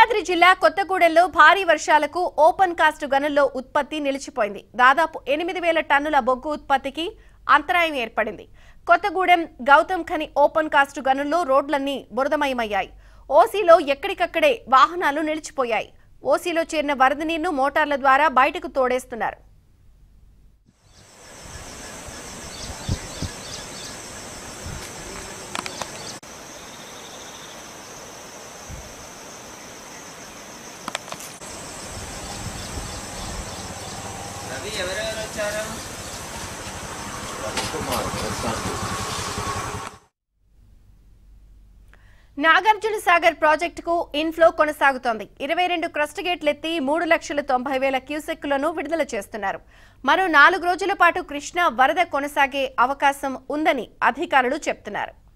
యాదాద్రి జిల్లా కొత్తగూడెంలో భారీ వర్షాలకు ఓపెన్ కాస్ట్ గనుల్లో ఉత్పత్తి నిలిచిపోయింది దాదాపు ఎనిమిది వేల టన్నుల బొగ్గు ఉత్పత్తికి అంతరాయం ఏర్పడింది కొత్తగూడెం గౌతమ్ ఖని ఓపెన్ కాస్ట్ గనుల్లో రోడ్లన్నీ బురదమయమయ్యాయి ఓసీలో ఎక్కడికక్కడే వాహనాలు నిలిచిపోయాయి ఓసీలో చేరిన వరద నీరును మోటార్ల ద్వారా బయటకు తోడేస్తున్నారు రవి ఎవరెవరు వచ్చారు నాగార్జున సాగర్ ప్రాజెక్టుకు ఇన్ఫ్లో కొనసాగుతోంది ఇరవై రెండు క్రస్ట్ గేట్లు ఎత్తి మూడు లక్షల తొంభై వేల క్యూసెక్కులను విడుదల చేస్తున్నారు మరో నాలుగు రోజుల పాటు కృష్ణా వరద కొనసాగే అవకాశం ఉందని అధికారులు చెప్తున్నారు